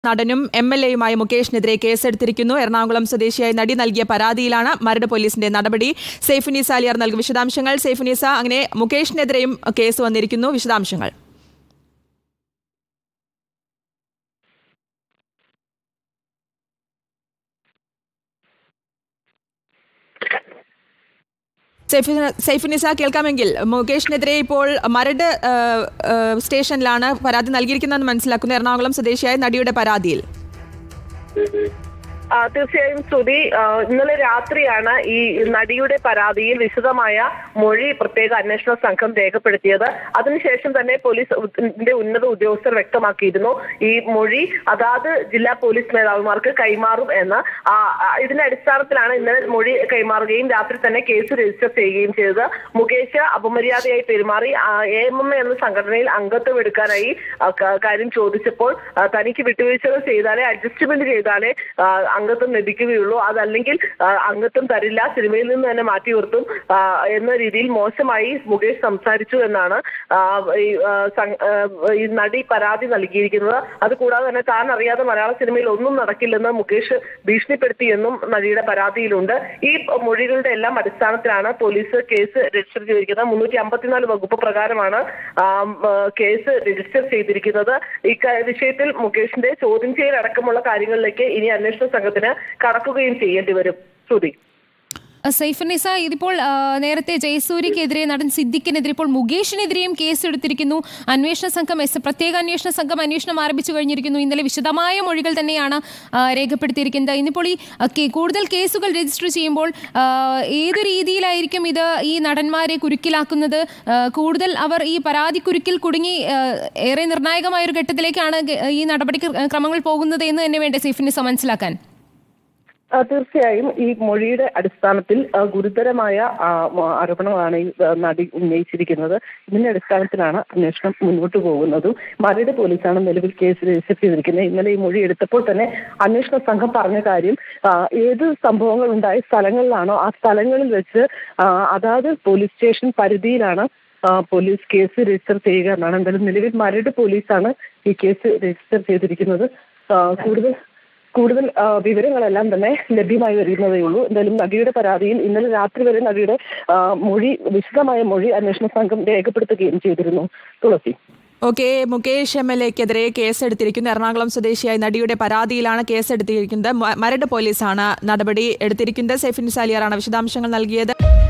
നടനും M L എയുമായ മുകേഷിനെതിരെ കേസെടുത്തിരിക്കുന്നു എറണാകുളം സ്വദേശിയായ നടി നൽകിയ പരാതിയിലാണ് മരട് പോലീസിന്റെ നടപടി സൈഫുനിസ അലിയാർ നൽകും വിശദാംശങ്ങൾ സൈഫുനിസ അങ്ങനെ മുകേഷിനെതിരെയും കേസ് വന്നിരിക്കുന്നു വിശദാംശങ്ങൾ സൈഫുന- സൈഫുനിസ കേൾക്കാമെങ്കിൽ മുകേഷിനെതിരെ ഇപ്പോൾ മരട് ആ, ആ, സ്റ്റേഷനിലാണ് പരാതി നൽകിയിരിക്കുന്നതെന്ന് മനസ്സിലാക്കുന്നു എറണാകുളം സ്വദേശിയായ നടിയുടെ പരാതിയിൽ ആ, തീർച്ചയായും ശ്രുതി ആ, ഇന്നലെ രാത്രിയാണ് ഈ നടിയുടെ പരാതിയിൽ വിശദമായ മൊഴി പ്രത്യേക അന്വേഷണ സംഘം രേഖപ്പെടുത്തിയത് അതിനുശേഷം തന്നെ പോലീസ് ന്റെ ഉന്നത ഉദ്യോഗസ്ഥർ വ്യക്തമാക്കിയിരുന്നു ഈ മൊഴി അതാത് ജില്ലാ പോലീസ് മേധാവിമാർക്ക് കൈമാറും എന്ന് ആ, ആ, ഇതിന്റെ അടിസ്ഥാനത്തിലാണ് ഇന്നലെ മൊഴി കൈമാറുകയും രാത്രി തന്നെ കേസ് രജിസ്റ്റർ ചെയ്യുകയും ചെയ്തത് മുകേഷ് അപമര്യാദയായി പെരുമാറി എ എം എം എന്ന സംഘടനയിൽ അംഗത്വം എടുക്കാനായി ആ, ക- കാര്യം ചോദിച്ചപ്പോൾ ആ, തനിക്ക് വിട്ടുവീഴ്ചകൾ ചെയ്താലേ അഡ്ജസ്റ്റ്മെന്റ് ചെയ്താലേ ആ, അംഗത്വം ലഭിക്കുകയുള്ളൂ അതല്ലെങ്കിൽ ആ, അംഗത്വം തരില്ല സിനിമയിൽ നിന്ന് തന്നെ മാറ്റി നിർത്തും ആ, എന്ന രീതിയിൽ മോശമായി മുകേഷ് സംസാരിച്ചു എന്നാണ് ആ, ഈ, ആ, സം- ആ, ഈ നടി പരാതി നൽകിയിരിക്കുന്നത് അതുകൂടാതെ തന്നെ താൻ അറിയാതെ മലയാള സിനിമയിൽ ഒന്നും നടക്കില്ലെന്ന് മുകേഷ് ഭീഷണിപ്പെടുത്തിയെന്നും നടിയുടെ പരാതിയിലുണ്ട് ഈ മൊഴികളുടെ എല്ലാം അടിസ്ഥാനത്തിലാണ് പോലീസ് കേസ് രജിസ്റ്റർ ചെയ്തിരിക്കുന്നത് മുന്നൂറ്റി അമ്പത്തിനാല് വകുപ്പ് പ്രകാരമാണ് ആ, ആ, കേസ് രജിസ്റ്റർ ചെയ്തിരിക്കുന്നത് ഈ ക- വിഷയത്തിൽ മുകേഷിന്റെ ചോദ്യം ചെയ്യൽ അടക്കമുള്ള കാര്യങ്ങളിലേക്ക് ഇനി അന്വേഷണ സംഘത്തിന് കടക്കുകയും ചെയ്യേണ്ടി വരും ശ്രുതി സൈഫുനിസ ഇതിപ്പോൾ ആ, നേരത്തെ ജയസൂര്യക്കെതിരെ നടൻ സിദ്ദിഖിനെതിരെ ഇപ്പോൾ മുകേഷിനെതിരെയും കേസെടുത്തിരിക്കുന്നു അന്വേഷണ സംഘം എസ് പ്രത്യേക അന്വേഷണ സംഘം അന്വേഷണം ആരംഭിച്ചു കഴിഞ്ഞിരിക്കുന്നു ഇന്നലെ വിശദമായ മൊഴികൾ തന്നെയാണ് ആ, രേഖപ്പെടുത്തിയിരിക്കുന്നത് ഇന്നിപ്പോൾ ഈ ആ, കേ- കൂടുതൽ കേസുകൾ രജിസ്റ്റർ ചെയ്യുമ്പോൾ ആ, ഏതു രീതിയിലായിരിക്കും ഇത് ഈ നടന്മാരെ കുരുക്കിലാക്കുന്നത് ആ, കൂടുതൽ അവർ ഈ പരാതി കുരുക്കിൽ കുടുങ്ങി ആ, ഏറെ നിർണായകമായ ഒരു ഘട്ടത്തിലേക്കാണ് ഗ- ഈ നടപടി ക്രമങ്ങൾ പോകുന്നത് എന്ന് തന്നെ വേണ്ടേ സൈഫുനിസ മനസ്സിലാക്കാൻ ആ, തീർച്ചയായും ഈ മൊഴിയുടെ അടിസ്ഥാനത്തിൽ ആ, ഗുരുതരമായ ആ, മ- ആരോപണങ്ങളാണ് ഈ ആ, നടി ഉന്നയിച്ചിരിക്കുന്നത് ഇതിന്റെ അടിസ്ഥാനത്തിലാണ് അന്വേഷണം മുന്നോട്ട് പോകുന്നതും മരട് പോലീസാണ് നിലവിൽ കേസ് രജിസ്റ്റർ ചെയ്തിരിക്കുന്നത് ഇന്നലെ ഈ മൊഴി എടുത്തപ്പോൾ തന്നെ അന്വേഷണ സംഘം പറഞ്ഞ കാര്യം ആ, ഏത് സംഭവങ്ങൾ ഉണ്ടായ സ്ഥലങ്ങളിലാണോ ആ സ്ഥലങ്ങളിൽ വെച്ച് ആ, അതാത് പോലീസ് സ്റ്റേഷൻ പരിധിയിലാണ് ആ, പോലീസ് കേസ് രജിസ്റ്റർ ചെയ്യുക എന്നാണ് എന്തായാലും നിലവിൽ മരട് പോലീസാണ് ഈ കേസ് രജിസ്റ്റർ ചെയ്തിരിക്കുന്നത് ആ, കൂടുതൽ കൂടുതൽ ആ, വിവരങ്ങളെല്ലാം തന്നെ ലഭ്യമായി വരുന്നതേ ഉള്ളൂ എന്തായാലും നടിയുടെ പരാതിയിൽ ഇന്നലെ രാത്രി വരെ നടിയുടെ ആ, മൊഴി വിശദമായ മൊഴി അന്വേഷണ സംഘം രേഖപ്പെടുത്തുകയും ചെയ്തിരുന്നു Thulasi okay Mukesh M L എക്കെതിരെ കേസെടുത്തിരിക്കുന്നു എറണാകുളം സ്വദേശിയായ നടിയുടെ പരാതിയിലാണ് കേസെടുത്തിരിക്കുന്നത് മ- മരട് പോലീസാണ് നടപടി എടുത്തിരിക്കുന്നത് സൈഫിൻ സാലിയാറാണ് വിശദാംശങ്ങൾ നൽകിയത്